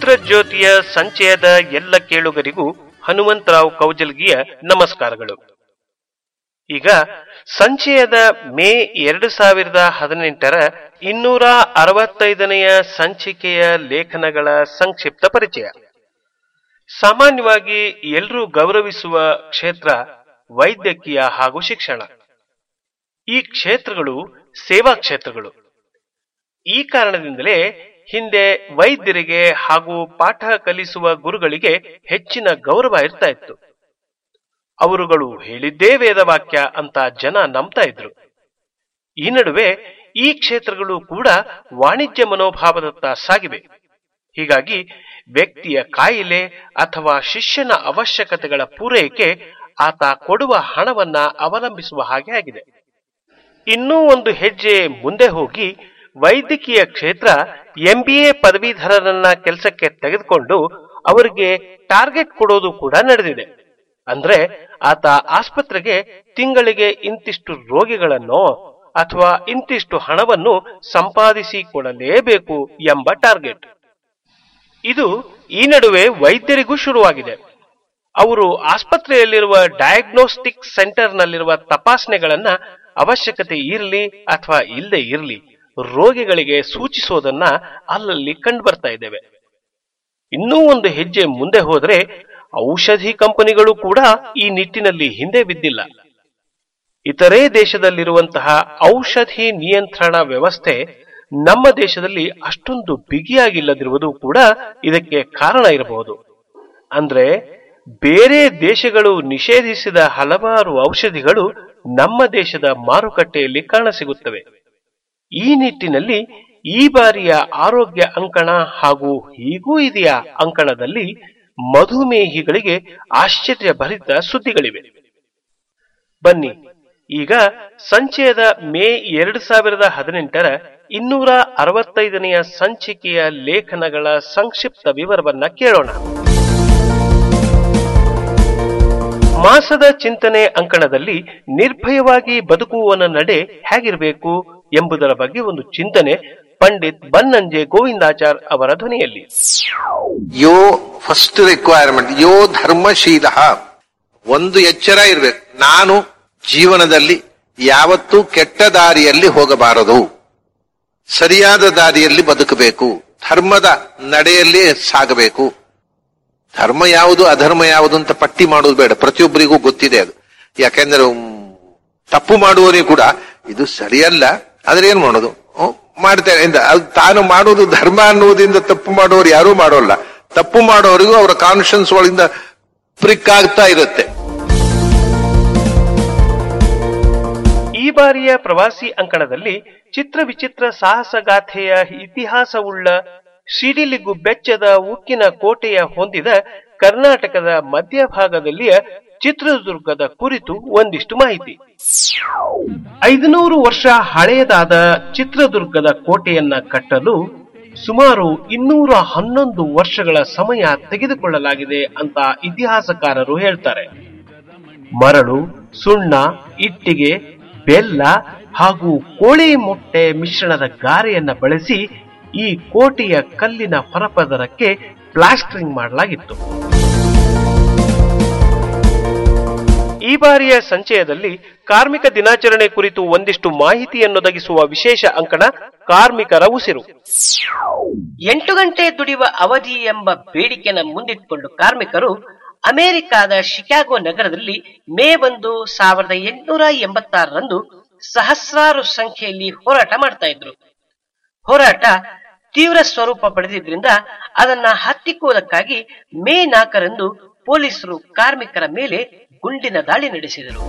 ಚಿತ್ರಜ್ಯೋತಿಯ ಸಂಚಯದ ಎಲ್ಲ ಕೇಳುಗರಿಗೂ ಹನುಮಂತರಾವ್ ಕೌಜಲ್ಗಿಯ ನಮಸ್ಕಾರಗಳು ಈಗ ಸಂಚಯದ ಮೇ ಎರಡು ಸಾವಿರದ ಹದಿನೆಂಟರ ಇನ್ನೂರ ಅರವತ್ತೈದನೆಯ ಸಂಚಿಕೆಯ ಲೇಖನಗಳ ಸಂಕ್ಷಿಪ್ತ ಪರಿಚಯ ಸಾಮಾನ್ಯವಾಗಿ ಎಲ್ಲರೂ ಗೌರವಿಸುವ ಕ್ಷೇತ್ರ ವೈದ್ಯಕೀಯ ಹಾಗೂ ಶಿಕ್ಷಣ ಈ ಕ್ಷೇತ್ರಗಳು ಸೇವಾ ಕ್ಷೇತ್ರಗಳು ಈ ಕಾರಣದಿಂದಲೇ ಹಿಂದೆ ವೈದ್ಯರಿಗೆ ಹಾಗೂ ಪಾಠ ಕಲಿಸುವ ಗುರುಗಳಿಗೆ ಹೆಚ್ಚಿನ ಗೌರವ ಇರ್ತಾ ಇತ್ತು ಅವರುಗಳು ಹೇಳಿದ್ದೇ ವೇದವಾಕ್ಯ ಅಂತ ಜನ ನಂಬ್ತಾ ಇದ್ರು ಈ ನಡುವೆ ಈ ಕ್ಷೇತ್ರಗಳು ಕೂಡ ವಾಣಿಜ್ಯ ಮನೋಭಾವದತ್ತ ಸಾಗಿವೆ ಹೀಗಾಗಿ ವ್ಯಕ್ತಿಯ ಕಾಯಿಲೆ ಅಥವಾ ಶಿಷ್ಯನ ಅವಶ್ಯಕತೆಗಳ ಪೂರೈಕೆ ಆತ ಕೊಡುವ ಹಣವನ್ನ ಅವಲಂಬಿಸುವ ಹಾಗೆ ಆಗಿದೆ ಇನ್ನೂ ಒಂದು ಹೆಜ್ಜೆ ಮುಂದೆ ಹೋಗಿ ವೈದ್ಯಕೀಯ ಕ್ಷೇತ್ರ ಎಂಬಿಎ ಪದವೀಧರರನ್ನ ಕೆಲಸಕ್ಕೆ ತೆಗೆದುಕೊಂಡು ಅವರಿಗೆ ಟಾರ್ಗೆಟ್ ಕೊಡೋದು ಕೂಡ ನಡೆದಿದೆ ಅಂದ್ರೆ ಆತ ಆಸ್ಪತ್ರೆಗೆ ತಿಂಗಳಿಗೆ ಇಂತಿಷ್ಟು ರೋಗಿಗಳನ್ನೋ ಅಥವಾ ಇಂತಿಷ್ಟು ಹಣವನ್ನು ಸಂಪಾದಿಸಿ ಕೊಡಲೇಬೇಕು ಎಂಬ ಟಾರ್ಗೆಟ್ ಇದು ಈ ನಡುವೆ ವೈದ್ಯರಿಗೂ ಶುರುವಾಗಿದೆ ಅವರು ಆಸ್ಪತ್ರೆಯಲ್ಲಿರುವ ಡಯಾಗ್ನೋಸ್ಟಿಕ್ ಸೆಂಟರ್ನಲ್ಲಿರುವ ತಪಾಸಣೆಗಳನ್ನ ಅವಶ್ಯಕತೆ ಇರಲಿ ಅಥವಾ ಇಲ್ಲದೆ ಇರಲಿ ರೋಗಿಗಳಿಗೆ ಸೂಚಿಸೋದನ್ನ ಅಲ್ಲಲ್ಲಿ ಕಂಡು ಬರ್ತಾ ಇದ್ದೇವೆ ಇನ್ನೂ ಒಂದು ಹೆಜ್ಜೆ ಮುಂದೆ ಹೋದ್ರೆ ಔಷಧಿ ಕಂಪನಿಗಳು ಕೂಡ ಈ ನಿಟ್ಟಿನಲ್ಲಿ ಹಿಂದೆ ಬಿದ್ದಿಲ್ಲ ಇತರೆ ದೇಶದಲ್ಲಿರುವಂತಹ ಔಷಧಿ ನಿಯಂತ್ರಣ ವ್ಯವಸ್ಥೆ ನಮ್ಮ ದೇಶದಲ್ಲಿ ಅಷ್ಟೊಂದು ಬಿಗಿಯಾಗಿಲ್ಲದಿರುವುದು ಕೂಡ ಇದಕ್ಕೆ ಕಾರಣ ಇರಬಹುದು ಅಂದ್ರೆ ಬೇರೆ ದೇಶಗಳು ನಿಷೇಧಿಸಿದ ಹಲವಾರು ಔಷಧಿಗಳು ನಮ್ಮ ದೇಶದ ಮಾರುಕಟ್ಟೆಯಲ್ಲಿ ಕಾಣಸಿಗುತ್ತವೆ ಈ ನಿಟ್ಟಿನಲ್ಲಿ ಈ ಬಾರಿಯ ಆರೋಗ್ಯ ಅಂಕಣ ಹಾಗೂ ಹೀಗೂ ಇದೆಯಾ ಅಂಕಣದಲ್ಲಿ ಮಧುಮೇಹಿಗಳಿಗೆ ಆಶ್ಚರ್ಯಭರಿತ ಸುದ್ದಿಗಳಿವೆ ಬನ್ನಿ ಈಗ ಸಂಚಯದ ಮೇ ಎರಡು ಸಾವಿರದ ಹದಿನೆಂಟರ ಇನ್ನೂರ ಅರವತ್ತೈದನೆಯ ಸಂಚಿಕೆಯ ಲೇಖನಗಳ ಸಂಕ್ಷಿಪ್ತ ವಿವರವನ್ನ ಕೇಳೋಣ ಮಾಸದ ಚಿಂತನೆ ಅಂಕಣದಲ್ಲಿ ನಿರ್ಭಯವಾಗಿ ಬದುಕುವವನ ನಡೆ ಹೇಗಿರಬೇಕು ಎಂಬುದರ ಬಗ್ಗೆ ಒಂದು ಚಿಂತನೆ ಪಂಡಿತ್ ಬನ್ನಂಜೆ ಗೋವಿಂದಾಚಾರ್ ಅವರ ಧ್ವನಿಯಲ್ಲಿ ಯೋ ಫಸ್ಟ್ ರಿಕ್ವೈರ್ಮೆಂಟ್ ಯೋ ಧರ್ಮಶೀಲ ಒಂದು ಎಚ್ಚರ ಇರ್ಬೇಕು ನಾನು ಜೀವನದಲ್ಲಿ ಯಾವತ್ತೂ ಕೆಟ್ಟ ದಾರಿಯಲ್ಲಿ ಹೋಗಬಾರದು ಸರಿಯಾದ ದಾರಿಯಲ್ಲಿ ಬದುಕಬೇಕು ಧರ್ಮದ ನಡೆಯಲ್ಲಿ ಸಾಗಬೇಕು ಧರ್ಮ ಯಾವುದು ಅಧರ್ಮ ಯಾವುದು ಅಂತ ಪಟ್ಟಿ ಮಾಡೋದು ಬೇಡ ಪ್ರತಿಯೊಬ್ಬರಿಗೂ ಗೊತ್ತಿದೆ ಅದು ಯಾಕೆಂದ್ರೆ ಉಮ್, ತಪ್ಪು ಮಾಡುವವನಿಗೆ ಕೂಡ ಇದು ಸರಿಯಲ್ಲ ಆದ್ರೆ ಏನ್ ಮಾಡೋದು ಹ್ಮ್, ಮಾಡ್ತೇನೆ ಇಂದ ಅದು ತಾನು ಮಾಡುವುದು ಧರ್ಮ ಅನ್ನುವುದರಿಂದ ತಪ್ಪು ಮಾಡುವವರು ಯಾರೂ ಮಾಡೋಲ್ಲ ತಪ್ಪು ಮಾಡೋರಿಗೂ ಅವರ ಕಾನ್ಶಿಯನ್ಸ್ ಒಳಗಿಂದ ಪ್ರಿಕ್ ಆಗ್ತಾ ಇರುತ್ತೆ ಈ ಬಾರಿಯ ಪ್ರವಾಸಿ ಅಂಕಣದಲ್ಲಿ ಚಿತ್ರ ವಿಚಿತ್ರ ಸಾಹಸಗಾಥೆಯ ಇತಿಹಾಸವುಳ್ಳ ಸಿಡಿಲಿಗು ಬೆಚ್ಚದ ಉಕ್ಕಿನ ಕೋಟೆಯ ಹೊಂದಿದ ಕರ್ನಾಟಕದ ಮಧ್ಯಭಾಗದಲ್ಲಿಯ ಚಿತ್ರದುರ್ಗದ ಕುರಿತು ಒಂದಿಷ್ಟು ಮಾಹಿತಿ ಐದುನೂರು ವರ್ಷ ಹಳೆಯದಾದ ಚಿತ್ರದುರ್ಗದ ಕೋಟೆಯನ್ನ ಕಟ್ಟಲು ಸುಮಾರು ಇನ್ನೂರ ಹನ್ನೊಂದು ವರ್ಷಗಳ ಸಮಯ ತೆಗೆದುಕೊಳ್ಳಲಾಗಿದೆ ಅಂತ ಇತಿಹಾಸಕಾರರು ಹೇಳ್ತಾರೆ ಮರಳು ಸುಣ್ಣ ಇಟ್ಟಿಗೆ ಬೆಲ್ಲ ಹಾಗೂ ಕೋಳಿ ಮೊಟ್ಟೆ ಮಿಶ್ರಣದ ಗಾರೆಯನ್ನ ಬಳಸಿ ಈ ಕೋಟೆಯ ಕಲ್ಲಿನ ಹೊರಪದರಕ್ಕೆ ಪ್ಲಾಸ್ಟರಿಂಗ್ ಮಾಡಲಾಗಿತ್ತು ಈ ಬಾರಿಯ ಸಂಚಯದಲ್ಲಿ ಕಾರ್ಮಿಕ ದಿನಾಚರಣೆ ಕುರಿತು ಒಂದಿಷ್ಟು ಮಾಹಿತಿಯನ್ನೊದಗಿಸುವ ವಿಶೇಷ ಅಂಕಣ ಕಾರ್ಮಿಕರ ಉಸಿರು ಎಂಟು ಗಂಟೆ ದುಡಿಯುವ ಅವಧಿ ಎಂಬ ಬೇಡಿಕೆನ ಮುಂದಿಟ್ಟುಕೊಂಡು ಕಾರ್ಮಿಕರು ಅಮೆರಿಕಾದ ಶಿಕಾಗೋ ನಗರದಲ್ಲಿ ಮೇ ಒಂದು ಸಾವಿರದ ಎಂಟುನೂರ ಎಂಬತ್ತಾರರಂದು ಸಹಸ್ರಾರು ಸಂಖ್ಯೆಯಲ್ಲಿ ಹೋರಾಟ ಮಾಡ್ತಾ ಇದ್ರು ಹೋರಾಟ ತೀವ್ರ ಸ್ವರೂಪ ಪಡೆದಿದ್ರಿಂದ ಅದನ್ನ ಹತ್ತಿಕ್ಕುವುದಕ್ಕಾಗಿ ಮೇ ನಾಲ್ಕರಂದು ಪೊಲೀಸರು ಕಾರ್ಮಿಕರ ಮೇಲೆ ಗುಂಡಿನ ದಾಳಿ ನಡೆಸಿದರು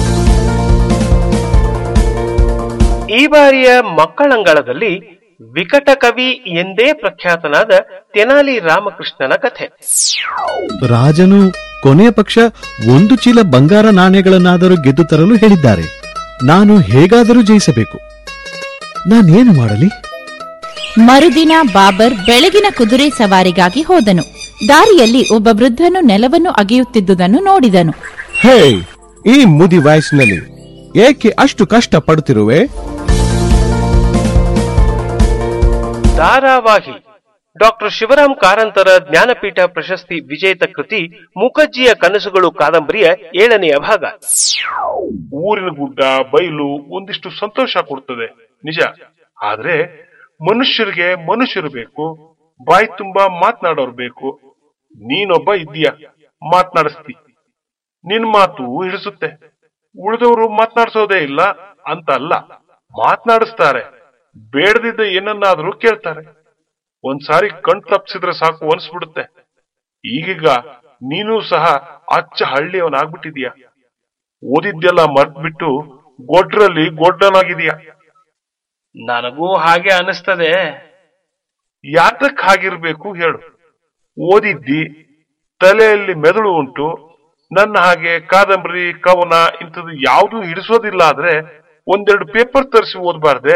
ಈ ಬಾರಿಯ ಮಕ್ಕಳಂಗಳದಲ್ಲಿ ವಿಕಟ ಕವಿ ಎಂದೇ ಪ್ರಖ್ಯಾತನಾದ ತೆನಾಲಿ ರಾಮಕೃಷ್ಣನ ಕಥೆ ರಾಜನು ಕೊನೆಯ ಪಕ್ಷ ಒಂದು ಚೀಲ ಬಂಗಾರ ನಾಣ್ಯಗಳನ್ನಾದರೂ ಗೆದ್ದು ತರಲು ಹೇಳಿದ್ದಾರೆ ನಾನು ಹೇಗಾದರೂ ಜಯಿಸಬೇಕು ನಾನೇನು ಮಾಡಲಿ ಮರುದಿನ ಬಾಬರ್ ಬೆಳಗಿನ ಕುದುರೆ ಸವಾರಿಗಾಗಿ ಹೋದನು ದಾರಿಯಲ್ಲಿ ಒಬ್ಬ ವೃದ್ಧನು ನೆಲವನ್ನು ಅಗೆಯುತ್ತಿದ್ದುದನ್ನು ನೋಡಿದನು ಹೇ ಈ ಮುದಿ ವಯಸ್ಸಿನಲ್ಲಿ ಏಕೆ ಅಷ್ಟು ಕಷ್ಟ ಪಡುತ್ತಿರುವೆ ಧಾರಾವಾಹಿ ಡಾಕ್ಟರ್ ಶಿವರಾಮ್ ಕಾರಂತರ ಜ್ಞಾನಪೀಠ ಪ್ರಶಸ್ತಿ ವಿಜೇತ ಕೃತಿ ಮುಖಜ್ಜಿಯ ಕನಸುಗಳು ಕಾದಂಬರಿಯ ಏಳನೆಯ ಭಾಗ ಊರಿನ ಗುಡ್ಡ ಬಯಲು ಒಂದಿಷ್ಟು ಸಂತೋಷ ಕೊಡ್ತದೆ ನಿಜ ಆದ್ರೆ ಮನುಷ್ಯರಿಗೆ ಮನುಷ್ಯರು ಬೇಕು ಬಾಯಿ ತುಂಬಾ ಮಾತನಾಡೋರು ಬೇಕು ನೀನೊಬ್ಬ ಇದ್ದೀಯ ಮಾತನಾಡಿಸ್ತಿ ನಿನ್ ಮಾತು ಹಿಡಿಸುತ್ತೆ ಉಳಿದವರು ಮಾತನಾಡಿಸೋದೇ ಇಲ್ಲ ಅಂತ ಅಲ್ಲ ಮಾತನಾಡಿಸ್ತಾರೆ ಬೇಡದಿದ್ದ ಏನನ್ನಾದ್ರೂ ಕೇಳ್ತಾರೆ ಒಂದ್ಸಾರಿ ಕಣ್ ತಪ್ಸಿದ್ರೆ ಸಾಕು ಅನ್ಸ್ಬಿಡುತ್ತೆ ಈಗೀಗ ನೀನು ಸಹ ಅಚ್ಚ ಹಳ್ಳಿಯವನಾಗ್ಬಿಟ್ಟಿದೀಯ ಓದಿದ್ದೆಲ್ಲ ಮರ್ತ್ಬಿಟ್ಟು ಗೊಡ್ರಲ್ಲಿ ಗೊಡ್ಡನಾಗಿದೀಯ ನನಗೂ ಹಾಗೆ ಅನಿಸ್ತದೆ ಯಾತಕ್ ಹಾಗಿರ್ಬೇಕು ಹೇಳು ಓದಿದ್ದಿ ತಲೆಯಲ್ಲಿ ಮೆದುಳು ಉಂಟು ನನ್ನ ಹಾಗೆ ಕಾದಂಬರಿ ಕವನ ಇಂಥದ್ದು ಯಾವುದು ಹಿಡಿಸೋದಿಲ್ಲ ಆದ್ರೆ ಒಂದೆರಡು ಪೇಪರ್ ತರಿಸಿ ಓದ್ಬಾರ್ದೆ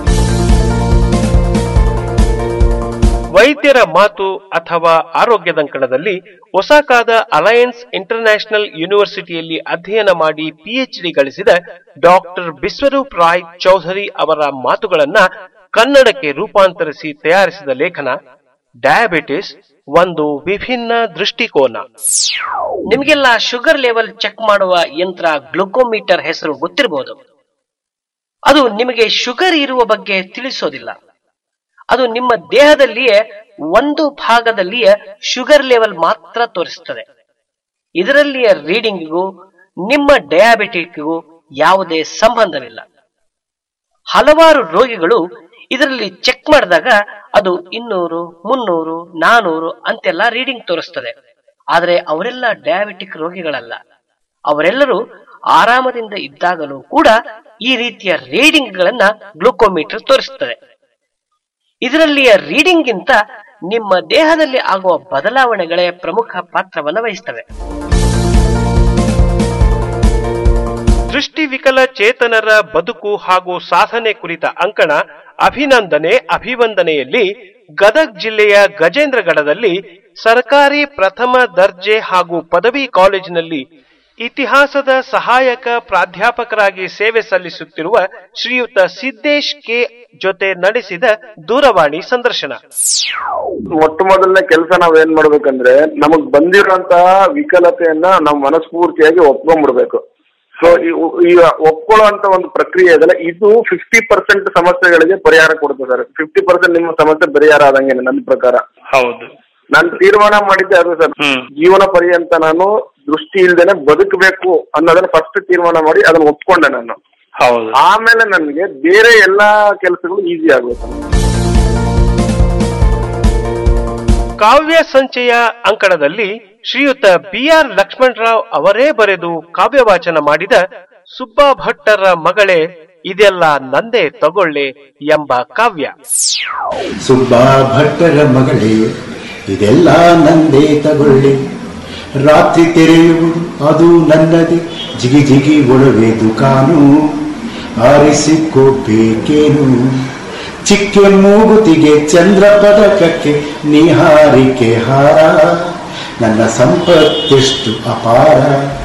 ವೈದ್ಯರ ಮಾತು ಅಥವಾ ಆರೋಗ್ಯದಂಕಣದಲ್ಲಿ ಒಸಾಕಾದ ಅಲಯನ್ಸ್ ಇಂಟರ್ನ್ಯಾಷನಲ್ ಯೂನಿವರ್ಸಿಟಿಯಲ್ಲಿ ಅಧ್ಯಯನ ಮಾಡಿ ಪಿಎಚ್ಡಿ ಗಳಿಸಿದ ಡಾಕ್ಟರ್ ಬಿಶ್ವರೂಪ್ ರಾಯ್ ಚೌಧರಿ ಅವರ ಮಾತುಗಳನ್ನ ಕನ್ನಡಕ್ಕೆ ರೂಪಾಂತರಿಸಿ ತಯಾರಿಸಿದ ಲೇಖನ ಡಯಾಬಿಟಿಸ್ ಒಂದು ವಿಭಿನ್ನ ದೃಷ್ಟಿಕೋನ ನಿಮಗೆಲ್ಲ ಶುಗರ್ ಲೆವೆಲ್ ಚೆಕ್ ಮಾಡುವ ಯಂತ್ರ ಗ್ಲುಕೋಮೀಟರ್ ಹೆಸರು ಗೊತ್ತಿರಬಹುದು ಅದು ನಿಮಗೆ ಶುಗರ್ ಇರುವ ಬಗ್ಗೆ ತಿಳಿಸೋದಿಲ್ಲ ಅದು ನಿಮ್ಮ ದೇಹದಲ್ಲಿಯೇ ಒಂದು ಭಾಗದಲ್ಲಿಯೇ ಶುಗರ್ ಲೆವೆಲ್ ಮಾತ್ರ ತೋರಿಸುತ್ತದೆ ಇದರಲ್ಲಿಯ ರೀಡಿಂಗಿಗೂ ನಿಮ್ಮ ಡಯಾಬಿಟಿಕ್ಗೂ ಯಾವುದೇ ಸಂಬಂಧವಿಲ್ಲ ಹಲವಾರು ರೋಗಿಗಳು ಇದರಲ್ಲಿ ಚೆಕ್ ಮಾಡಿದಾಗ ಅದು ಇನ್ನೂರು ಮುನ್ನೂರು ನಾನೂರು ಅಂತೆಲ್ಲ ರೀಡಿಂಗ್ ತೋರಿಸ್ತದೆ ಆದರೆ ಅವರೆಲ್ಲ ಡಯಾಬಿಟಿಕ್ ರೋಗಿಗಳಲ್ಲ ಅವರೆಲ್ಲರೂ ಆರಾಮದಿಂದ ಇದ್ದಾಗಲೂ ಕೂಡ ಈ ರೀತಿಯ ರೀಡಿಂಗ್ಗಳನ್ನ ಗ್ಲೂಕೋಮೀಟರ್ ತೋರಿಸುತ್ತದೆ ಇದರಲ್ಲಿಯ ರೀಡಿಂಗ್ಗಿಂತ ನಿಮ್ಮ ದೇಹದಲ್ಲಿ ಆಗುವ ಬದಲಾವಣೆಗಳೇ ಪ್ರಮುಖ ಪಾತ್ರವನ್ನು ವಹಿಸ್ತವೆ ದೃಷ್ಟಿವಿಕಲ ಚೇತನರ ಬದುಕು ಹಾಗೂ ಸಾಧನೆ ಕುರಿತ ಅಂಕಣ ಅಭಿನಂದನೆ ಅಭಿವಂದನೆಯಲ್ಲಿ ಗದಗ್ ಜಿಲ್ಲೆಯ ಗಜೇಂದ್ರಗಢದಲ್ಲಿ ಸರ್ಕಾರಿ ಪ್ರಥಮ ದರ್ಜೆ ಹಾಗೂ ಪದವಿ ಕಾಲೇಜಿನಲ್ಲಿ ಇತಿಹಾಸದ ಸಹಾಯಕ ಪ್ರಾಧ್ಯಾಪಕರಾಗಿ ಸೇವೆ ಸಲ್ಲಿಸುತ್ತಿರುವ ಶ್ರೀಯುತ ಸಿದ್ದೇಶ್ ಕೆ ಜೊತೆ ನಡೆಸಿದ ದೂರವಾಣಿ ಸಂದರ್ಶನ ಮೊಟ್ಟ ಮೊದಲನೇ ಕೆಲಸ ನಾವ್ ಏನ್ ಮಾಡ್ಬೇಕಂದ್ರೆ ನಮಗ್ ಬಂದಿರುವಂತಹ ವಿಕಲತೆಯನ್ನ ನಾವು ಮನಸ್ಫೂರ್ತಿಯಾಗಿ ಒಪ್ಕೊಂಡ್ಬಿಡ್ಬೇಕು ಸೊ ಈ ಒಪ್ಕೊಳ್ಳುವಂತ ಒಂದು ಪ್ರಕ್ರಿಯೆ ಇದೆಲ್ಲ ಇದು ಫಿಫ್ಟಿ ಪರ್ಸೆಂಟ್ ಸಮಸ್ಯೆಗಳಿಗೆ ಪರಿಹಾರ ಕೊಡುತ್ತೆ ಸರ್ ಫಿಫ್ಟಿ ಪರ್ಸೆಂಟ್ ನಿಮ್ಮ ಸಮಸ್ಯೆ ಪರಿಹಾರ ಆದಂಗೆ ನನ್ನ ಪ್ರಕಾರ ಹೌದು ನಾನು ತೀರ್ಮಾನ ಮಾಡಿದ್ದೆ ಅದು ಸರ್ ಜೀವನ ಪರ್ಯಂತ ನಾನು ದೃಷ್ಟಿ ಇಲ್ದೇನೆ ಬದುಕಬೇಕು ಅನ್ನೋದನ್ನ ಫಸ್ಟ್ ತೀರ್ಮಾನ ಮಾಡಿ ಅದನ್ನ ಒಪ್ಕೊಂಡೆ ನಾನು ಹೌದು ಆಮೇಲೆ ನನಗೆ ಬೇರೆ ಎಲ್ಲಾ ಕೆಲಸಗಳು ಈಸಿ ಆಗುತ್ತೆ ಕಾವ್ಯ ಸಂಚಯ ಅಂಕಣದಲ್ಲಿ ಶ್ರೀಯುತ ಬಿಆರ್ ಲಕ್ಷ್ಮಣರಾವ್ ಅವರೇ ಬರೆದು ಕಾವ್ಯವಾಚನ ಮಾಡಿದ ಸುಬ್ಬಾ ಭಟ್ಟರ ಮಗಳೇ ಇದೆಲ್ಲ ನಂದೇ ತಗೊಳ್ಳೆ ಎಂಬ ಕಾವ್ಯ ಸುಬ್ಬಾ ಭಟ್ಟರ ಮಗಳೇ ಇದೆಲ್ಲ ನಂದೇ ತಗೊಳ್ಳಿ ರಾತ್ರಿ ತೆರೆಯುವುದು ಅದು ನನ್ನದೇ ಜಿಗಿ ಜಿಗಿ ಒಳವೆ ದುಕಾನು ಆರಿಸಿಕೋಬೇಕೇನು ಚಿಕ್ಕೆ ಮೂಗುತಿಗೆ ಚಂದ್ರ ಪದಕಕ್ಕೆ ನಿಹಾರಿಕೆ ಹಾರ ನನ್ನ ಸಂಪತ್ತೆಷ್ಟು ಅಪಾರ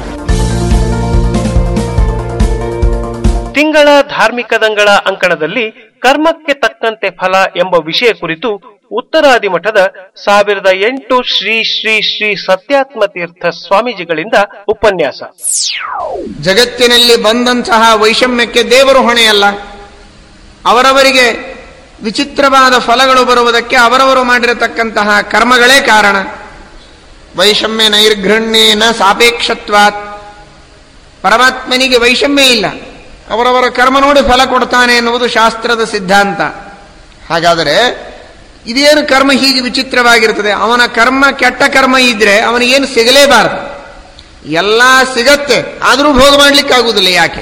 ತಿಂಗಳ ಧಾರ್ಮಿಕದಂಗಳ ಅಂಕಣದಲ್ಲಿ ಕರ್ಮಕ್ಕೆ ತಕ್ಕಂತೆ ಫಲ ಎಂಬ ವಿಷಯ ಕುರಿತು ಉತ್ತರಾದಿ ಮಠದ ಸಾವಿರದ ಎಂಟು ಶ್ರೀ ಶ್ರೀ ಶ್ರೀ ಸತ್ಯಾತ್ಮ ತೀರ್ಥ ಸ್ವಾಮೀಜಿಗಳಿಂದ ಉಪನ್ಯಾಸ ಜಗತ್ತಿನಲ್ಲಿ ಬಂದಂತಹ ವೈಷಮ್ಯಕ್ಕೆ ದೇವರು ಹೊಣೆಯಲ್ಲ ಅವರವರಿಗೆ ವಿಚಿತ್ರವಾದ ಫಲಗಳು ಬರುವುದಕ್ಕೆ ಅವರವರು ಮಾಡಿರತಕ್ಕಂತಹ ಕರ್ಮಗಳೇ ಕಾರಣ ವೈಷಮ್ಯ ನೈರ್ಘೃಣ್ಯೇನ ಸಾಪೇಕ್ಷತ್ವಾತ್ ಪರಮಾತ್ಮನಿಗೆ ವೈಷಮ್ಯ ಇಲ್ಲ ಅವರವರ ಕರ್ಮ ನೋಡಿ ಫಲ ಕೊಡ್ತಾನೆ ಎನ್ನುವುದು ಶಾಸ್ತ್ರದ ಸಿದ್ಧಾಂತ ಹಾಗಾದರೆ ಇದೇನು ಕರ್ಮ ಹೀಗೆ ವಿಚಿತ್ರವಾಗಿರ್ತದೆ ಅವನ ಕರ್ಮ ಕೆಟ್ಟ ಕರ್ಮ ಇದ್ರೆ ಅವನಿಗೇನು ಸಿಗಲೇಬಾರದು ಎಲ್ಲ ಸಿಗತ್ತೆ ಆದರೂ ಭೋಗ ಮಾಡ್ಲಿಕ್ಕಾಗುವುದಿಲ್ಲ ಯಾಕೆ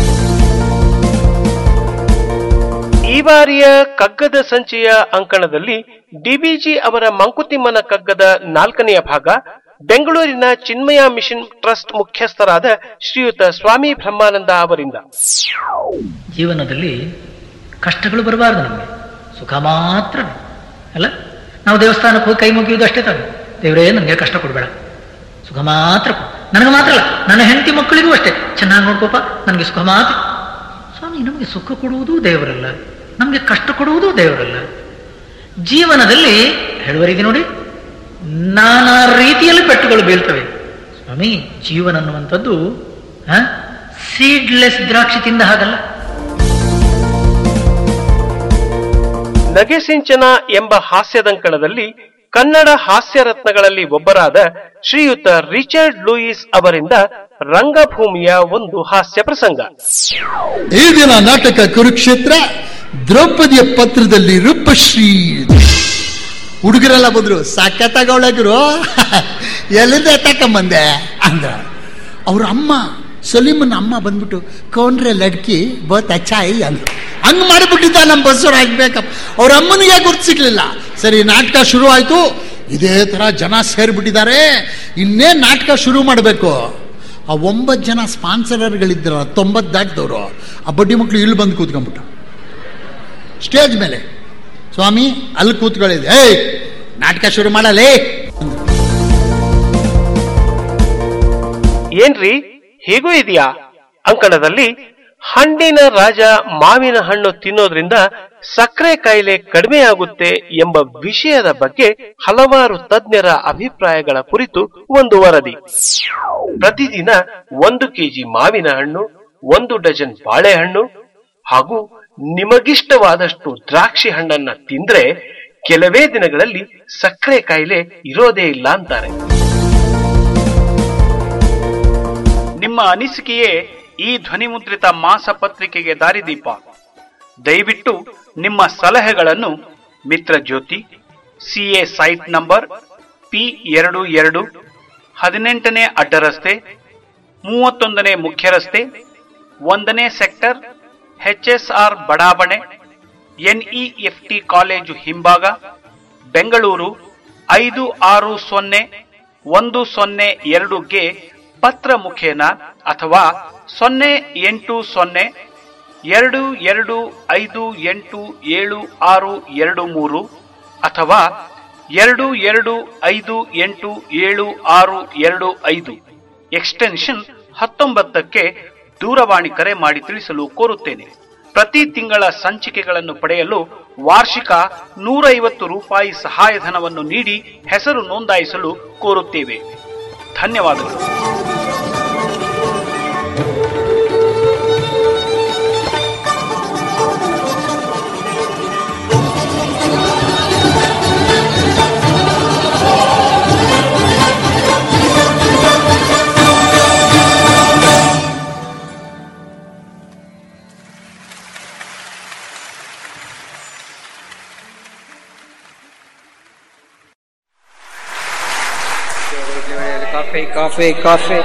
ಈ ಬಾರಿಯ ಕಗ್ಗದ ಸಂಚೆಯ ಅಂಕಣದಲ್ಲಿ ಡಿಬಿಜಿ ಅವರ ಮಂಕುತಿಮ್ಮನ ಕಗ್ಗದ ನಾಲ್ಕನೆಯ ಭಾಗ ಬೆಂಗಳೂರಿನ ಚಿನ್ಮಯ ಮಿಷನ್ ಟ್ರಸ್ಟ್ ಮುಖ್ಯಸ್ಥರಾದ ಶ್ರೀಯುತ ಸ್ವಾಮಿ ಬ್ರಹ್ಮಾನಂದ ಅವರಿಂದ ಜೀವನದಲ್ಲಿ ಕಷ್ಟಗಳು ಬರಬಾರದು ನಮಗೆ ಸುಖ ಮಾತ್ರ ಅಲ್ಲ ನಾವು ದೇವಸ್ಥಾನಕ್ಕೆ ಹೋಗಿ ಕೈ ಮುಗಿಯುವುದು ಅಷ್ಟೇ ತಾನೆ ದೇವರೇ ನನಗೆ ಕಷ್ಟ ಕೊಡಬೇಡ ಸುಖ ಮಾತ್ರ ಕೊಡು. ನನಗೆ ಮಾತ್ರ ಅಲ್ಲ ನನ್ನ ಹೆಂಡತಿ ಮಕ್ಕಳಿಗೂ ಅಷ್ಟೇ ಚೆನ್ನಾಗಿ ನೋಡ್ಕೋಪ ನನಗೆ ಸುಖ ಮಾತ್ರ ಸ್ವಾಮಿ ನಮಗೆ ಸುಖ ಕೊಡುವುದು ದೇವರಲ್ಲ ನಮಗೆ ಕಷ್ಟ ಕೊಡುವುದು ದೇವರಲ್ಲ ಜೀವನದಲ್ಲಿ ಹೇಳುವ ರೀತಿ ನೋಡಿ ನಾನಾ ರೀತಿಯಲ್ಲಿ ಪೆಟ್ಟುಗಳು ಬೀಳ್ತವೆ ಸ್ವಾಮಿ ಜೀವನ ಅನ್ನುವಂಥದ್ದು ಸೀಡ್ಲೆಸ್ ದ್ರಾಕ್ಷಿ ತಿಂದ ಹಾಗಲ್ಲ ನಗೆಸಿಂಚನ ಎಂಬ ಹಾಸ್ಯದಂಕಣದಲ್ಲಿ ಕನ್ನಡ ಹಾಸ್ಯ ರತ್ನಗಳಲ್ಲಿ ಒಬ್ಬರಾದ ಶ್ರೀಯುತ ರಿಚರ್ಡ್ ಲೂಯಿಸ್ ಅವರಿಂದ ರಂಗಭೂಮಿಯ ಒಂದು ಹಾಸ್ಯ ಪ್ರಸಂಗ ಈ ದಿನ ನಾಟಕ ಕುರುಕ್ಷೇತ್ರ ದ್ರೌಪದಿಯ ಪತ್ರದಲ್ಲಿ ರೂಪಶ್ರೀ ಹುಡುಗರೆಲ್ಲ ಬಂದ್ರು ಸಖತ್ತಾಗವಳಗಿರು ಎಲ್ಲಿಂದ ಎತ್ತಕೊಂಬಂದೆ ಅಂದ್ರ ಅವ್ರ ಅಮ್ಮ ಸಲೀಮನ ಅಮ್ಮ ಬಂದ್ಬಿಟ್ಟು ಕೌನ್ರೆ ಲಡ್ಕಿ ಬಹುತ್ ಅಚ್ಚಾಯಿ ಅಂದ್ರು ಹಂಗ್ ಮಾಡಿಬಿಟ್ಟಿದ್ದ ನಮ್ಮ ಬಸ್ಸವ್ರು ಆಗ್ಬೇಕಪ್ಪ ಅವ್ರ ಅಮ್ಮನಿಗೆ ಗುರ್ತು ಸಿಗ್ಲಿಲ್ಲ ಸರಿ ನಾಟಕ ಶುರು ಆಯ್ತು ಇದೇ ತರ ಜನ ಸೇರ್ಬಿಟ್ಟಿದ್ದಾರೆ ಇನ್ನೇನ್ ನಾಟಕ ಶುರು ಮಾಡಬೇಕು ಆ ಒಂಬತ್ತು ಜನ ಸ್ಪಾನ್ಸರರ್ಗಳಿದ್ರ ತೊಂಬತ್ತು ದಾಟಿದವರು ಆ ಬಡ್ಡಿ ಮಕ್ಕಳು ಇಲ್ಲಿ ಬಂದು ಕೂತ್ಕೊಂಡ್ಬಿಟ್ಟು ಸ್ಟೇಜ್ ಮೇಲೆ ಸ್ವಾಮಿ ಅಲ್ಲಿ ಕೂತ್ಕೊಳ್ಳಿದೆ ಏಯ್ ನಾಟಕ ಶುರು ಮಾಡಲೇ ಏನ್ರಿ ಹೀಗೂ ಇದೆಯಾ ಅಂಕಣದಲ್ಲಿ ಹಣ್ಣಿನ ರಾಜ ಮಾವಿನ ಹಣ್ಣು ತಿನ್ನೋದ್ರಿಂದ ಸಕ್ಕರೆ ಕಾಯಿಲೆ ಕಡಿಮೆಯಾಗುತ್ತೆ ಎಂಬ ವಿಷಯದ ಬಗ್ಗೆ ಹಲವಾರು ತಜ್ಞರ ಅಭಿಪ್ರಾಯಗಳ ಕುರಿತು ಒಂದು ವರದಿ ಪ್ರತಿದಿನ ಒಂದು ಕೆಜಿ ಮಾವಿನ ಹಣ್ಣು ಒಂದು ಡಜನ್ ಬಾಳೆಹಣ್ಣು ಹಾಗೂ ನಿಮಗಿಷ್ಟವಾದಷ್ಟು ದ್ರಾಕ್ಷಿ ಹಣ್ಣನ್ನ ತಿಂದ್ರೆ ಕೆಲವೇ ದಿನಗಳಲ್ಲಿ ಸಕ್ಕರೆ ಕಾಯಿಲೆ ಇರೋದೇ ಇಲ್ಲ ಅಂತಾರೆ ನಿಮ್ಮ ಅನಿಸಿಕೆಯೇ ಈ ಧ್ವನಿಮುದ್ರಿತ ಮಾಸ ಪತ್ರಿಕೆಗೆ ದಾರಿದೀಪ ದಯವಿಟ್ಟು ನಿಮ್ಮ ಸಲಹೆಗಳನ್ನು Mitra Jyothi CA site number P ಎರಡು ಎರಡು ಹದಿನೆಂಟನೇ ಅಡ್ಡರಸ್ತೆ ಮೂವತ್ತೊಂದನೇ ಮುಖ್ಯ ರಸ್ತೆ ಒಂದನೇ ಸೆಕ್ಟರ್ ಎಚ್ಎಸ್ಆರ್ ಬಡಾವಣೆ ಎನ್ಇಎಫ್ಟಿ ಕಾಲೇಜು ಹಿಂಭಾಗ ಬೆಂಗಳೂರು ಐದು ಆರು ಸೊನ್ನೆ ಒಂದು ಸೊನ್ನೆ ಎರಡುಗೆ ಪತ್ರ ಮುಖೇನ ಅಥವಾ ಸೊನ್ನೆ ಎಂಟು ಸೊನ್ನೆ ಎರಡು ಎರಡು ಐದು ಎಂಟು ಏಳು ಆರು ಎರಡು ಮೂರು ಅಥವಾ ಎರಡು ಎರಡು ಐದು ಎಂಟು ಏಳು ಆರು ಎರಡು ಐದು ಎಕ್ಸ್ಟೆನ್ಷನ್ ಹತ್ತೊಂಬತ್ತಕ್ಕೆ ದೂರವಾಣಿ ಕರೆ ಮಾಡಿ ತಿಳಿಸಲು ಕೋರುತ್ತೇನೆ ಪ್ರತಿ ತಿಂಗಳ ಸಂಚಿಕೆಗಳನ್ನು ಪಡೆಯಲು ವಾರ್ಷಿಕ ನೂರೈವತ್ತು ರೂಪಾಯಿ ಸಹಾಯಧನವನ್ನು ನೀಡಿ ಹೆಸರು ನೋಂದಾಯಿಸಲು ಕೋರುತ್ತೇವೆ ಧನ್ಯವಾದಗಳು coffee coffee coffee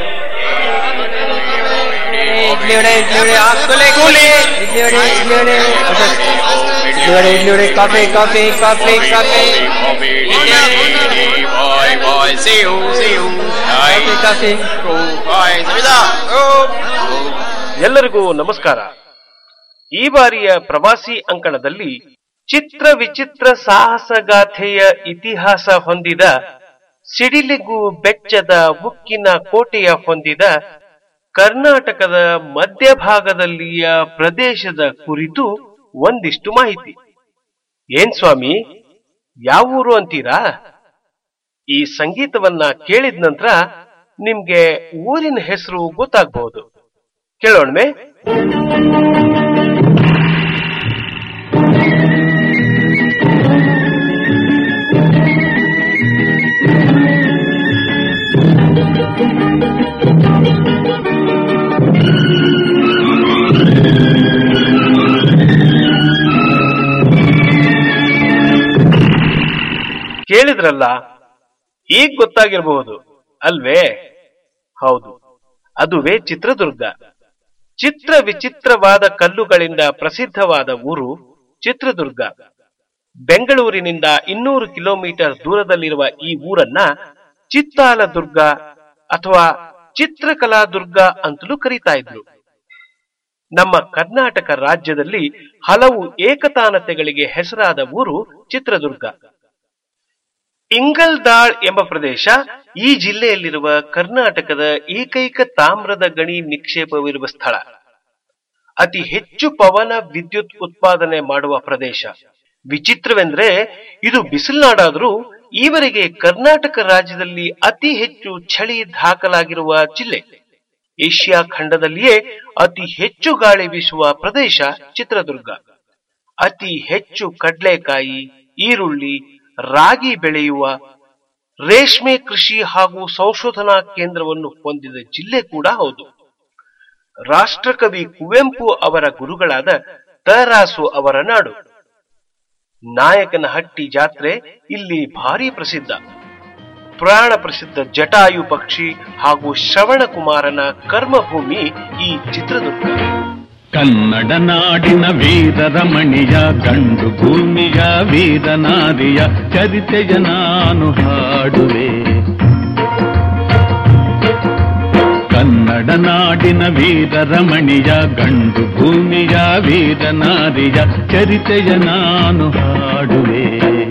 idli vada idli vada ಹಾಕೊಳ್ಳಿ ಕೂಲಿ idli vada idli vada idli vada idli vada coffee coffee coffee coffee coffee coffee ಎಲ್ಲರಿಗೂ ನಮಸ್ಕಾರ ಈ ಬಾರಿಯ ಪ್ರವಾಸಿ ಅಂಕಣದಲ್ಲಿ ಚಿತ್ರ ವಿಚಿತ್ರ ಸಾಹಸಗಾಥೆಯ ಇತಿಹಾಸ ಹೊಂದಿದ ಸಿಡಿಲಿಗೂ ಬೆಚ್ಚದ ಉಕ್ಕಿನ ಕೋಟೆಯ ಹೊಂದಿದ ಕರ್ನಾಟಕದ ಮಧ್ಯಭಾಗದಲ್ಲಿಯ ಪ್ರದೇಶದ ಕುರಿತು ಒಂದಿಷ್ಟು ಮಾಹಿತಿ ಏನ್ ಸ್ವಾಮಿ ಯಾವ ಊರು ಅಂತೀರಾ ಈ ಸಂಗೀತವನ್ನ ಕೇಳಿದ ನಂತರ ನಿಮ್ಗೆ ಊರಿನ ಹೆಸರು ಗೊತ್ತಾಗಬಹುದು ಕೇಳೋಣ್ಮೆ ಕೇಳಿದ್ರಲ್ಲ ಈಗ ಗೊತ್ತಾಗಿರಬಹುದು ಅಲ್ವೇ ಹೌದು ಅದುವೇ ಚಿತ್ರದುರ್ಗ ಚಿತ್ರ ವಿಚಿತ್ರವಾದ ಕಲ್ಲುಗಳಿಂದ ಪ್ರಸಿದ್ಧವಾದ ಊರು ಚಿತ್ರದುರ್ಗ ಬೆಂಗಳೂರಿನಿಂದ ಇನ್ನೂರು ಕಿಲೋಮೀಟರ್ ದೂರದಲ್ಲಿರುವ ಈ ಊರನ್ನ ಚಿತ್ತಾಲದುರ್ಗ ಅಥವಾ ಚಿತ್ರಕಲಾದುರ್ಗ ಅಂತಲೂ ಕರೀತಾ ಇದ್ರು ನಮ್ಮ ಕರ್ನಾಟಕ ರಾಜ್ಯದಲ್ಲಿ ಹಲವು ಏಕತಾನತೆಗಳಿಗೆ ಹೆಸರಾದ ಊರು ಚಿತ್ರದುರ್ಗ ಇಂಗಲ್ದಾಳ್ ಎಂಬ ಪ್ರದೇಶ ಈ ಜಿಲ್ಲೆಯಲ್ಲಿರುವ ಕರ್ನಾಟಕದ ಏಕೈಕ ತಾಮ್ರದ ಗಣಿ ನಿಕ್ಷೇಪವಿರುವ ಸ್ಥಳ ಅತಿ ಹೆಚ್ಚು ಪವನ ವಿದ್ಯುತ್ ಉತ್ಪಾದನೆ ಮಾಡುವ ಪ್ರದೇಶ ವಿಚಿತ್ರವೆಂದ್ರೆ ಇದು ಬಿಸಿಲ್ನಾಡಾದ್ರೂ ಈವರೆಗೆ ಕರ್ನಾಟಕ ರಾಜ್ಯದಲ್ಲಿ ಅತಿ ಹೆಚ್ಚು ಚಳಿ ದಾಖಲಾಗಿರುವ ಜಿಲ್ಲೆ ಏಷ್ಯಾ ಖಂಡದಲ್ಲಿಯೇ ಅತಿ ಹೆಚ್ಚು ಗಾಳಿ ಬೀಸುವ ಪ್ರದೇಶ ಚಿತ್ರದುರ್ಗ ಅತಿ ಹೆಚ್ಚು ಕಡ್ಲೆಕಾಯಿ ಈರುಳ್ಳಿ ರಾಗಿ ಬೆಳೆಯುವ ರೇಷ್ಮೆ ಕೃಷಿ ಹಾಗೂ ಸಂಶೋಧನಾ ಕೇಂದ್ರವನ್ನು ಹೊಂದಿದ ಜಿಲ್ಲೆ ಕೂಡ ಹೌದು ರಾಷ್ಟ್ರಕವಿ ಕುವೆಂಪು ಅವರ ಗುರುಗಳಾದ ತರಾಸು ಅವರ ನಾಡು ನಾಯಕನಹಟ್ಟಿ ಜಾತ್ರೆ ಇಲ್ಲಿ ಭಾರಿ ಪ್ರಸಿದ್ಧ ಪುರಾಣ ಪ್ರಸಿದ್ಧ ಜಟಾಯು ಪಕ್ಷಿ ಹಾಗೂ ಶ್ರವಣಕುಮಾರನ ಕರ್ಮಭೂಮಿ ಈ ಚಿತ್ರದುರ್ಗ ಕನ್ನಡ ನಾಡಿನ ವೀರ ರಮಣಿಯ ಗಂಡು ಭೂಮಿಯ ವೀರನಾರಿಯ ಚರಿತೆಯ ನಾನು ಹಾಡುವೆ ಕನ್ನಡ ನಾಡಿನ ವೀರ ರಮಣಿಯ ಗಂಡು ಭೂಮಿಯ ವೀರನಾರಿಯ ಚರಿತೆಯ ನಾನು ಹಾಡುವೆ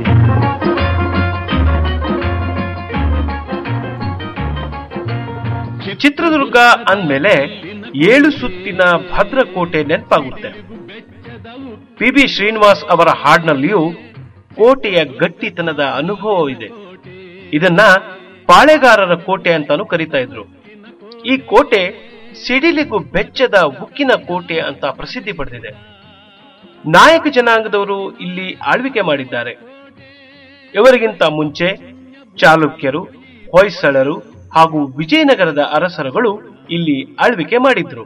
ಚಿತ್ರದುರ್ಗ ಅಂದ್ಮೇಲೆ ಏಳು ಸುತ್ತಿನ ಭದ್ರಕೋಟೆ ನೆನಪಾಗುತ್ತೆ ಪಿ ಬಿ ಶ್ರೀನಿವಾಸ್ ಅವರ ಹಾಡ್ನಲ್ಲಿಯೂ ಕೋಟೆಯ ಗಟ್ಟಿತನದ ಅನುಭವ ಇದೆ ಇದನ್ನ ಪಾಳೆಗಾರರ ಕೋಟೆ ಅಂತಾನು ಕರೀತಾ ಇದ್ರು ಈ ಕೋಟೆ ಸಿಡಿಲಿಗೂ ಬೆಚ್ಚದ ಉಕ್ಕಿನ ಕೋಟೆ ಅಂತ ಪ್ರಸಿದ್ಧಿ ಪಡೆದಿದೆ ನಾಯಕ ಜನಾಂಗದವರು ಇಲ್ಲಿ ಆಳ್ವಿಕೆ ಮಾಡಿದ್ದಾರೆ ಇವರಿಗಿಂತ ಮುಂಚೆ ಚಾಲುಕ್ಯರು ಹೊಯ್ಸಳರು ಹಾಗೂ ವಿಜಯನಗರದ ಅರಸರುಗಳು ಇಲ್ಲಿ ಆಳ್ವಿಕೆ ಮಾಡಿದ್ರು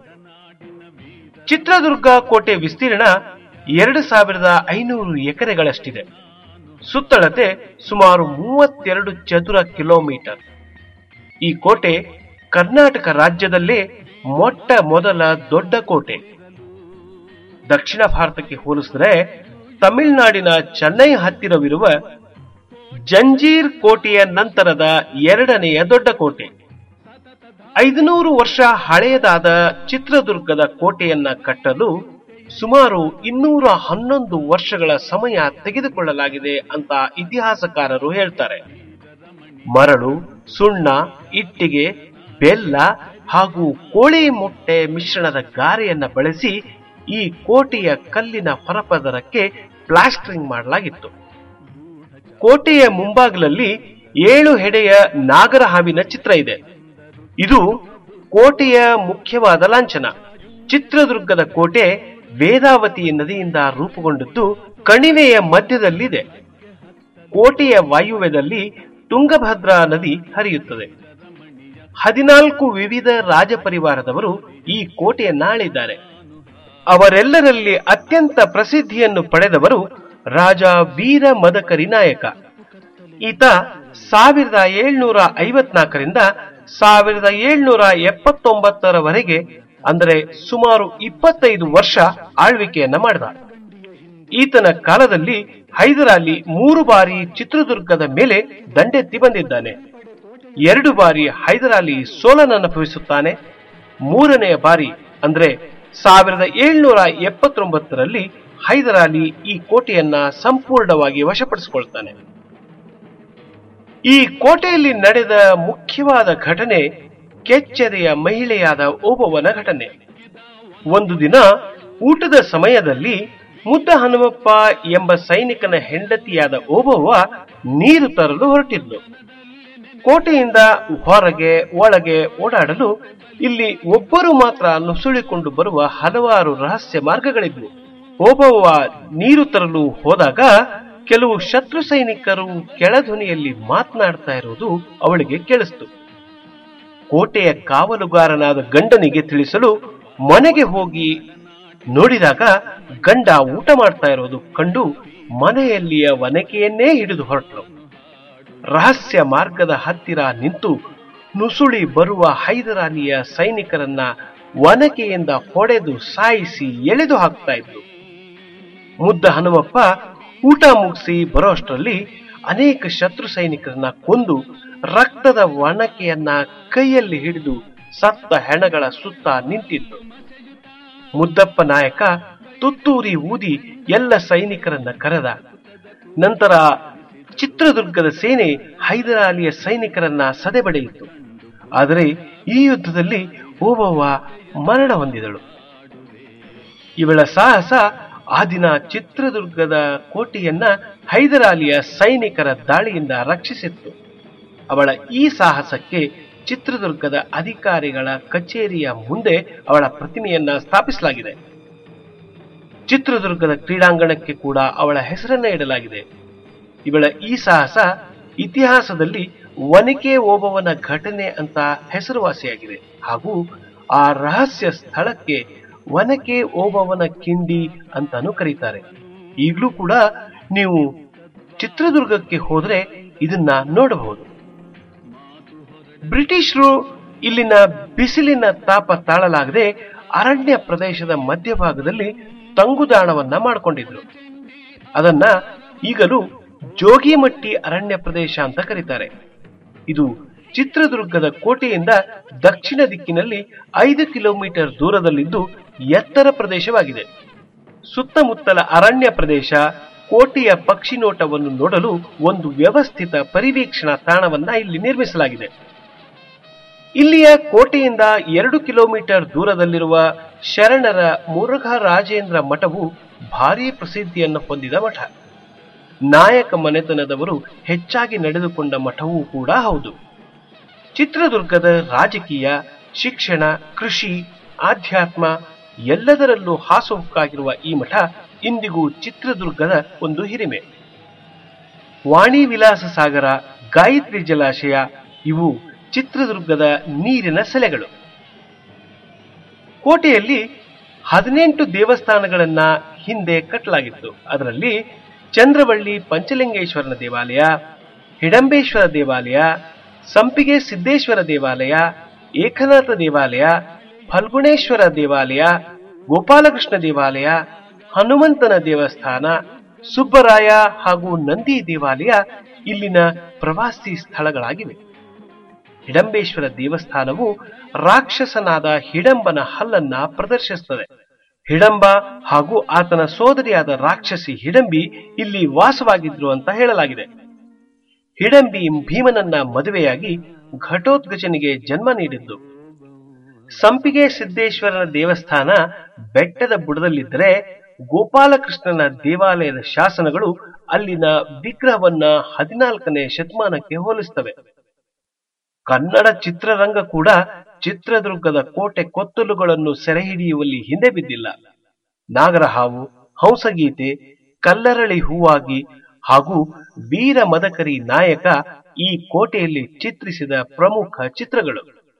ಚಿತ್ರದುರ್ಗ ಕೋಟೆ ವಿಸ್ತೀರ್ಣ ಎರಡು ಸಾವಿರದ ಐನೂರು ಎಕರೆಗಳಷ್ಟಿದೆ ಸುತ್ತಳತೆ ಸುಮಾರು ಮೂವತ್ತೆರಡು ಚದುರ ಕಿಲೋಮೀಟರ್ ಈ ಕೋಟೆ ಕರ್ನಾಟಕ ರಾಜ್ಯದಲ್ಲೇ ಮೊಟ್ಟ ಮೊದಲ ದೊಡ್ಡ ಕೋಟೆ ದಕ್ಷಿಣ ಭಾರತಕ್ಕೆ ಹೋಲಿಸಿದರೆ ತಮಿಳುನಾಡಿನ ಚೆನ್ನೈ ಹತ್ತಿರವಿರುವ ಜಂಜೀರ್ ಕೋಟೆಯ ನಂತರದ ಎರಡನೆಯ ದೊಡ್ಡ ಕೋಟೆ ಐದುನೂರು ವರ್ಷ ಹಳೆಯದಾದ ಚಿತ್ರದುರ್ಗದ ಕೋಟೆಯನ್ನ ಕಟ್ಟಲು ಸುಮಾರು ಇನ್ನೂರ ಹನ್ನೊಂದು ವರ್ಷಗಳ ಸಮಯ ತೆಗೆದುಕೊಳ್ಳಲಾಗಿದೆ ಅಂತ ಇತಿಹಾಸಕಾರರು ಹೇಳ್ತಾರೆ ಮರಳು ಸುಣ್ಣ ಇಟ್ಟಿಗೆ ಬೆಲ್ಲ ಹಾಗೂ ಕೋಳಿ ಮೊಟ್ಟೆ ಮಿಶ್ರಣದ ಗಾರೆಯನ್ನ ಬಳಸಿ ಈ ಕೋಟೆಯ ಕಲ್ಲಿನ ಹೊರಪದರಕ್ಕೆ ಪ್ಲಾಸ್ಟರಿಂಗ್ ಮಾಡಲಾಗಿತ್ತು ಕೋಟೆಯ ಮುಂಭಾಗಲಲ್ಲಿ ಏಳು ಹೆಡೆಯ ನಾಗರಹಾವಿನ ಚಿತ್ರ ಇದೆ ಇದು ಕೋಟೆಯ ಮುಖ್ಯವಾದ ಲಾಂಛನ ಚಿತ್ರದುರ್ಗದ ಕೋಟೆ ವೇದಾವತಿ ನದಿಯಿಂದ ರೂಪುಗೊಂಡದ್ದು ಕಣಿವೆಯ ಮಧ್ಯದಲ್ಲಿದೆ ಕೋಟೆಯ ವಾಯುವ್ಯದಲ್ಲಿ ತುಂಗಭದ್ರಾ ನದಿ ಹರಿಯುತ್ತದೆ ಹದಿನಾಲ್ಕು ವಿವಿಧ ರಾಜಪರಿವಾರದವರು ಈ ಕೋಟೆಯನ್ನ ಆಳಿದ್ದಾರೆ ಅವರೆಲ್ಲರಲ್ಲಿ ಅತ್ಯಂತ ಪ್ರಸಿದ್ಧಿಯನ್ನು ಪಡೆದವರು ರಾಜ ವೀರ ಮದಕರಿ ನಾಯಕ ಈತ ಸಾವಿರದ ಏಳ್ನೂರ ಐವತ್ನಾಲ್ಕರಿಂದ ಸಾವಿರದ ಏಳ್ನೂರ ಎಪ್ಪತ್ತೊಂಬತ್ತರವರೆಗೆ ಅಂದರೆ ಸುಮಾರು ಇಪ್ಪತ್ತೈದು ವರ್ಷ ಆಳ್ವಿಕೆಯನ್ನ ಮಾಡಿದ ಈತನ ಕಾಲದಲ್ಲಿ ಹೈದರಾಲಿ ಮೂರು ಬಾರಿ ಚಿತ್ರದುರ್ಗದ ಮೇಲೆ ದಂಡೆತ್ತಿ ಬಂದಿದ್ದಾನೆ ಎರಡು ಬಾರಿ ಹೈದರಾಲಿ ಸೋಲನನುಭವಿಸುತ್ತಾನೆ ಮೂರನೆಯ ಬಾರಿ ಅಂದ್ರೆ ಸಾವಿರದ ಏಳ್ನೂರ ಎಪ್ಪತ್ತೊಂಬತ್ತರಲ್ಲಿ ಹೈದರಾಲಿ ಈ ಕೋಟೆಯನ್ನ ಸಂಪೂರ್ಣವಾಗಿ ವಶಪಡಿಸಿಕೊಳ್ತಾನೆ ಈ ಕೋಟೆಯಲ್ಲಿ ನಡೆದ ಮುಖ್ಯವಾದ ಘಟನೆ ಕೆಚ್ಚೆದೆಯ ಮಹಿಳೆಯಾದ ಓಬವ್ವನ ಘಟನೆ ಒಂದು ದಿನ ಊಟದ ಸಮಯದಲ್ಲಿ ಮುದ್ದ ಹನುಮಪ್ಪ ಎಂಬ ಸೈನಿಕನ ಹೆಂಡತಿಯಾದ ಓಬವ್ವ ನೀರು ತರಲು ಹೊರಟಿದ್ಲು ಕೋಟೆಯಿಂದ ಹೊರಗೆ ಒಳಗೆ ಓಡಾಡಲು ಇಲ್ಲಿ ಒಬ್ಬರು ಮಾತ್ರ ನುಸುಳಿಕೊಂಡು ಬರುವ ಹಲವಾರು ರಹಸ್ಯ ಮಾರ್ಗಗಳಿದ್ವು ಓಬವ್ವ ನೀರು ತರಲು ಹೋದಾಗ ಕೆಲವು ಶತ್ರು ಸೈನಿಕರು ಕೆಳಧ್ವನಿಯಲ್ಲಿ ಮಾತನಾಡ್ತಾ ಇರುವುದು ಅವಳಿಗೆ ಕೇಳಿಸ್ತು ಕೋಟೆಯ ಕಾವಲುಗಾರನಾದ ಗಂಡನಿಗೆ ತಿಳಿಸಲು ಮನೆಗೆ ಹೋಗಿ ನೋಡಿದಾಗ ಗಂಡ ಊಟ ಮಾಡ್ತಾ ಇರೋದು ಕಂಡು ಮನೆಯಲ್ಲಿಯ ವನಕೆಯನ್ನೇ ಹಿಡಿದು ಹೊರಟರು ರಹಸ್ಯ ಮಾರ್ಗದ ಹತ್ತಿರ ನಿಂತು ನುಸುಳಿ ಬರುವ ಹೈದರಾಲಿಯ ಸೈನಿಕರನ್ನ ವನಕೆಯಿಂದ ಹೊಡೆದು ಸಾಯಿಸಿ ಎಳೆದು ಹಾಕ್ತಾ ಇದ್ರು ಮುದ್ದ ಹನುಮಪ್ಪ ಊಟ ಮುಗಿಸಿ ಬರೋಷ್ಟರಲ್ಲಿ ಅನೇಕ ಶತ್ರು ಸೈನಿಕರನ್ನ ಕೊಂದು ರಕ್ತದ ಒಣಕೆಯನ್ನ ಕೈಯಲ್ಲಿ ಹಿಡಿದು ಸತ್ತ ಹೆಣಗಳ ಸುತ್ತ ನಿಂತಿತ್ತು ಮುದ್ದಪ್ಪ ನಾಯಕ ತುತ್ತೂರಿ ಊದಿ ಎಲ್ಲ ಸೈನಿಕರನ್ನ ಕರೆದ ನಂತರ ಚಿತ್ರದುರ್ಗದ ಸೇನೆ ಹೈದರಾಲಿಯ ಸೈನಿಕರನ್ನ ಸದೆಬಡೆಯಿತು ಆದರೆ ಈ ಯುದ್ಧದಲ್ಲಿ ಓಬವ್ವ ಮರಣ ಹೊಂದಿದಳು ಇವಳ ಸಾಹಸ ಆ ದಿನ ಚಿತ್ರದುರ್ಗದ ಕೋಟೆಯನ್ನ ಹೈದರಾಲಿಯ ಸೈನಿಕರ ದಾಳಿಯಿಂದ ರಕ್ಷಿಸಿತ್ತು ಅವಳ ಈ ಸಾಹಸಕ್ಕೆ ಚಿತ್ರದುರ್ಗದ ಅಧಿಕಾರಿಗಳ ಕಚೇರಿಯ ಮುಂದೆ ಅವಳ ಪ್ರತಿಮೆಯನ್ನ ಸ್ಥಾಪಿಸಲಾಗಿದೆ ಚಿತ್ರದುರ್ಗದ ಕ್ರೀಡಾಂಗಣಕ್ಕೆ ಕೂಡ ಅವಳ ಹೆಸರನ್ನ ಇಡಲಾಗಿದೆ ಇವಳ ಈ ಸಾಹಸ ಇತಿಹಾಸದಲ್ಲಿ ವನಿಕೆ ಓಬವ್ವನ ಘಟನೆ ಅಂತ ಹೆಸರುವಾಸಿಯಾಗಿದೆ ಹಾಗೂ ಆ ರಹಸ್ಯ ಸ್ಥಳಕ್ಕೆ ವನಕೆ ಓಬವ್ವನ ಕಿಂಡಿ ಅಂತಾನೂ ಕರೀತಾರೆ ಈಗಲೂ ಕೂಡ ನೀವು ಚಿತ್ರದುರ್ಗಕ್ಕೆ ಹೋದ್ರೆ ಇದನ್ನ ನೋಡಬಹುದು ಬ್ರಿಟಿಷರು ಇಲ್ಲಿನ ಬಿಸಿಲಿನ ತಾಪ ತಾಳಲಾಗದೆ ಅರಣ್ಯ ಪ್ರದೇಶದ ಮಧ್ಯಭಾಗದಲ್ಲಿ ತಂಗುದಾಣವನ್ನ ಮಾಡಿಕೊಂಡಿದ್ರು ಅದನ್ನ ಈಗಲೂ ಜೋಗಿಮಟ್ಟಿ ಅರಣ್ಯ ಪ್ರದೇಶ ಅಂತ ಕರೀತಾರೆ ಇದು ಚಿತ್ರದುರ್ಗದ ಕೋಟೆಯಿಂದ ದಕ್ಷಿಣ ದಿಕ್ಕಿನಲ್ಲಿ ಐದು ಕಿಲೋಮೀಟರ್ ದೂರದಲ್ಲಿದ್ದು ಎತ್ತರ ಪ್ರದೇಶವಾಗಿದೆ ಸುತ್ತಮುತ್ತಲ ಅರಣ್ಯ ಪ್ರದೇಶ ಕೋಟೆಯ ಪಕ್ಷಿ ನೋಟವನ್ನು ನೋಡಲು ಒಂದು ವ್ಯವಸ್ಥಿತ ಪರಿವೀಕ್ಷಣಾ ತಾಣವನ್ನ ಇಲ್ಲಿ ನಿರ್ಮಿಸಲಾಗಿದೆ ಇಲ್ಲಿಯ ಕೋಟೆಯಿಂದ ಎರಡು ಕಿಲೋಮೀಟರ್ ದೂರದಲ್ಲಿರುವ ಶರಣರ ಮುರುಘರಾಜೇಂದ್ರ ಮಠವು ಭಾರೀ ಪ್ರಸಿದ್ಧಿಯನ್ನು ಹೊಂದಿದ ಮಠ ನಾಯಕ ಮನೆತನದವರು ಹೆಚ್ಚಾಗಿ ನಡೆದುಕೊಂಡ ಮಠವೂ ಕೂಡ ಹೌದು ಚಿತ್ರದುರ್ಗದ ರಾಜಕೀಯ ಶಿಕ್ಷಣ ಕೃಷಿ ಆಧ್ಯಾತ್ಮ ಎಲ್ಲದರಲ್ಲೂ ಹಾಸುಹೊಕ್ಕಾಗಿರುವ ಈ ಮಠ ಇಂದಿಗೂ ಚಿತ್ರದುರ್ಗದ ಒಂದು ಹಿರಿಮೆ ವಾಣಿ ವಿಲಾಸ ಸಾಗರ ಗಾಯತ್ರಿ ಜಲಾಶಯ ಇವು ಚಿತ್ರದುರ್ಗದ ನೀರಿನ ಸೆಲೆಗಳು ಕೋಟೆಯಲ್ಲಿ ಹದಿನೆಂಟು ದೇವಸ್ಥಾನಗಳನ್ನ ಹಿಂದೆ ಕಟ್ಟಲಾಗಿತ್ತು ಅದರಲ್ಲಿ ಚಂದ್ರವಳ್ಳಿ ಪಂಚಲಿಂಗೇಶ್ವರನ ದೇವಾಲಯ ಹಿಡಂಬೇಶ್ವರ ದೇವಾಲಯ ಸಂಪಿಗೆ ಸಿದ್ದೇಶ್ವರ ದೇವಾಲಯ ಏಕನಾಥ ದೇವಾಲಯ ಫಲ್ಗುಣೇಶ್ವರ ದೇವಾಲಯ ಗೋಪಾಲಕೃಷ್ಣ ದೇವಾಲಯ ಹನುಮಂತನ ದೇವಸ್ಥಾನ ಸುಬ್ಬರಾಯ ಹಾಗೂ ನಂದಿ ದೇವಾಲಯ ಇಲ್ಲಿನ ಪ್ರವಾಸಿ ಸ್ಥಳಗಳಾಗಿವೆ ಹಿಡಂಬೇಶ್ವರ ದೇವಸ್ಥಾನವು ರಾಕ್ಷಸನಾದ ಹಿಡಂಬನ ಹಲ್ಲನ್ನ ಪ್ರದರ್ಶಿಸುತ್ತದೆ ಹಿಡಂಬ ಹಾಗೂ ಆತನ ಸೋದರಿಯಾದ ರಾಕ್ಷಸಿ ಹಿಡಂಬಿ ಇಲ್ಲಿ ವಾಸವಾಗಿದ್ರು ಅಂತ ಹೇಳಲಾಗಿದೆ ಹಿಡಂಬಿ ಭೀಮನನ್ನ ಮದುವೆಯಾಗಿ ಘಟೋತ್ಕಚನಿಗೆ ಜನ್ಮ ನೀಡಿದ್ದು ಸಂಪಿಗೆ ಸಿದ್ದೇಶ್ವರನ ದೇವಸ್ಥಾನ ಬೆಟ್ಟದ ಬುಡದಲ್ಲಿದ್ದರೆ ಗೋಪಾಲಕೃಷ್ಣನ ದೇವಾಲಯದ ಶಾಸನಗಳು ಅಲ್ಲಿನ ವಿಗ್ರಹವನ್ನ ಹದಿನಾಲ್ಕನೇ ಶತಮಾನಕ್ಕೆ ಹೋಲಿಸ್ತವೆ ಕನ್ನಡ ಚಿತ್ರರಂಗ ಕೂಡ ಚಿತ್ರದುರ್ಗದ ಕೋಟೆ ಕೊತ್ತಲುಗಳನ್ನು ಸೆರೆ ಹಿಡಿಯುವಲ್ಲಿ ಹಿಂದೆ ಬಿದ್ದಿಲ್ಲ ನಾಗರಹಾವು ಹಂಸಗೀತೆ ಕಲ್ಲರಳಿ ಹೂವಾಗಿ ಹಾಗೂ ವೀರ ಮದಕರಿ ನಾಯಕ ಈ ಕೋಟೆಯಲ್ಲಿ ಚಿತ್ರಿಸಿದ ಪ್ರಮುಖ ಚಿತ್ರಗಳು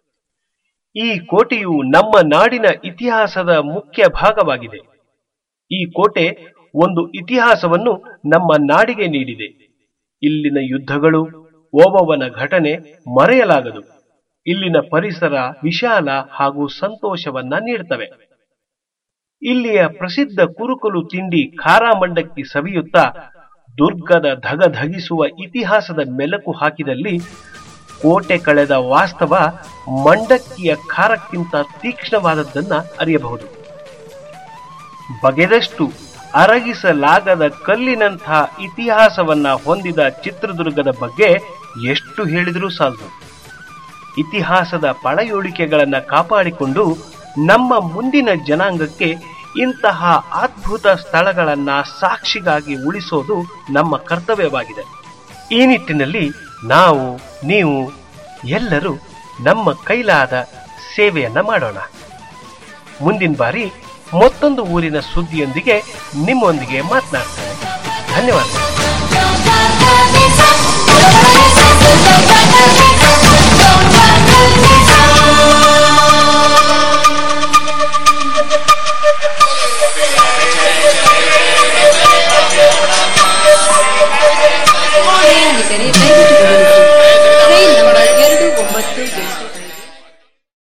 ಈ ಕೋಟೆಯು ನಮ್ಮ ನಾಡಿನ ಇತಿಹಾಸದ ಮುಖ್ಯ ಭಾಗವಾಗಿದೆ ಈ ಕೋಟೆ ಒಂದು ಇತಿಹಾಸವನ್ನು ನಮ್ಮ ನಾಡಿಗೆ ನೀಡಿದೆ ಇಲ್ಲಿನ ಯುದ್ಧಗಳು ಓಬವ್ವನ ಘಟನೆ ಮರೆಯಲಾಗದು ಇಲ್ಲಿನ ಪರಿಸರ ವಿಶಾಲ ಹಾಗೂ ಸಂತೋಷವನ್ನ ನೀಡುತ್ತವೆ ಇಲ್ಲಿಯ ಪ್ರಸಿದ್ಧ ಕುರುಕುಲು ತಿಂಡಿ ಖಾರ ಮಂಡಕ್ಕಿ ಸವಿಯುತ್ತಾ ದುರ್ಗದ ಧಗಧಗಿಸುವ ಇತಿಹಾಸದ ಮೆಲುಕು ಹಾಕಿದಲ್ಲಿ ಕೋಟೆ ಕಳೆದ ವಾಸ್ತವ ಮಂಡಕ್ಕಿಯ ಖಾರಕ್ಕಿಂತ ತೀಕ್ಷ್ಣವಾದದ್ದನ್ನ ಅರಿಯಬಹುದು ಬಗೆದಷ್ಟು ಅರಗಿಸಲಾಗದ ಕಲ್ಲಿನಂಥ ಇತಿಹಾಸವನ್ನ ಹೊಂದಿದ ಚಿತ್ರದುರ್ಗದ ಬಗ್ಗೆ ಎಷ್ಟು ಹೇಳಿದರೂ ಸಾಲದು ಇತಿಹಾಸದ ಪಳೆಯೋಳಿಕೆಗಳನ್ನ ಕಾಪಾಡಿಕೊಂಡು ನಮ್ಮ ಮುಂದಿನ ಜನಾಂಗಕ್ಕೆ ಇಂತಹ ಅದ್ಭುತ ಸ್ಥಳಗಳನ್ನ ಸಾಕ್ಷಿಗಾಗಿ ಉಳಿಸೋದು ನಮ್ಮ ಕರ್ತವ್ಯವಾಗಿದೆ ಈ ನಿಟ್ಟಿನಲ್ಲಿ ನಾವು ನೀವು ಎಲ್ಲರೂ ನಮ್ಮ ಕೈಲಾದ ಸೇವೆಯನ್ನ ಮಾಡೋಣ ಮುಂದಿನ ಬಾರಿ ಮತ್ತೊಂದು ಊರಿನ ಸುದ್ದಿಯೊಂದಿಗೆ ನಿಮ್ಮೊಂದಿಗೆ ಮಾತನಾಡ್ತೇನೆ ಧನ್ಯವಾದ